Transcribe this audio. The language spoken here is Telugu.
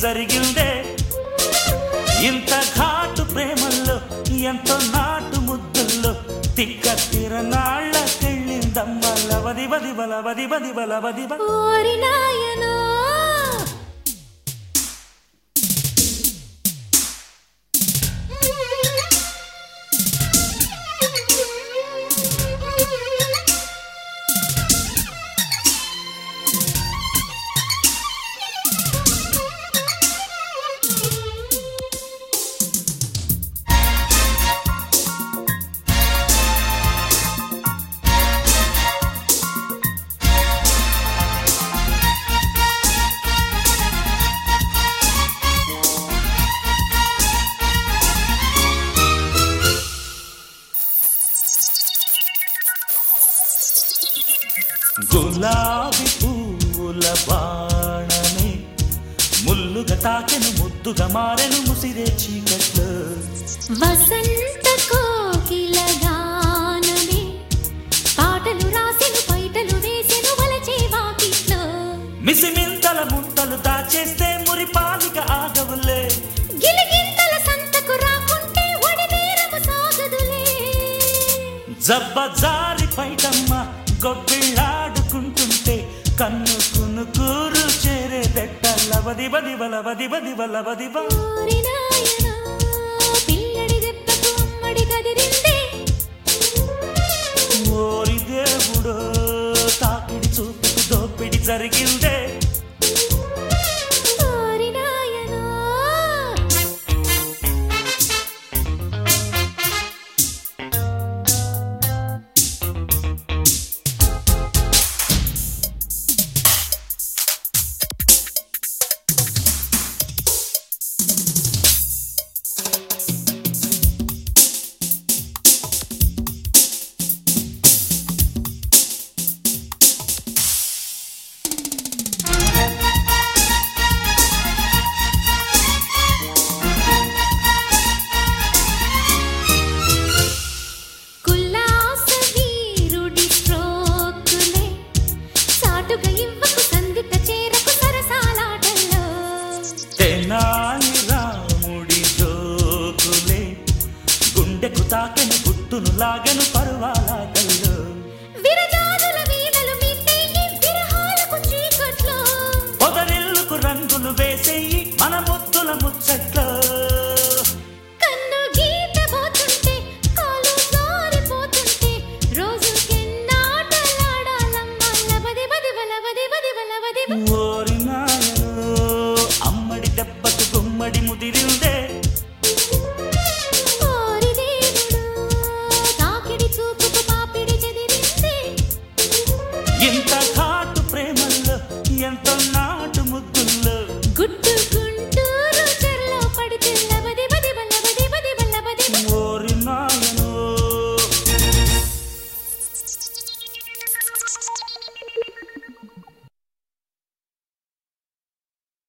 జరిగిందే ఇంత ఘాటు ప్రేమల్లో ఎంతో నాటు ముద్దుల్లో తిక్క తిరనాళ్ళకెళ్ళిందమ్మ లవది బది బల బది బది బల బది బ ఓరి నాయనో గులాబీ పూల బాణమే ముల్లుగా తాకెను ముద్దుగా మారెను ముసిరే చీకట్లో వసంత కోకిల గానమే పాటలు రాసెను పైటలు వేసెను వలచే వాకిట్లో మిసిమింతల ముంతలు దాచేస్తే మురి పాలిక ఆగవులే గిలిగింతల సంతకు రాకుంటే ఒడి నేరము సాగదులే జబ్బ జారి పైటమ్మ గొప్పిళ్ళాడుకుంటుంటే కన్ను కును కూరు చేరే దెట్ట లవది బది బల బది బది బల బది బ ఓరి నాయనా పిల్లడి దెబ్బకు అమ్మడి కదిరిందే ఓరి దేవుడో తాకిడి చూపుకు దోపిడి జరిగిందే ఓరి నాయనా కుల్లాస వీరుడి స్ట్రోకులే సాటుగా ఇవ్వకు సందిట చేరకు సరసాలాటల్లో తెనాలి రాముడి జోకులే గుండెకు తాకని గుట్టును లాగను పరు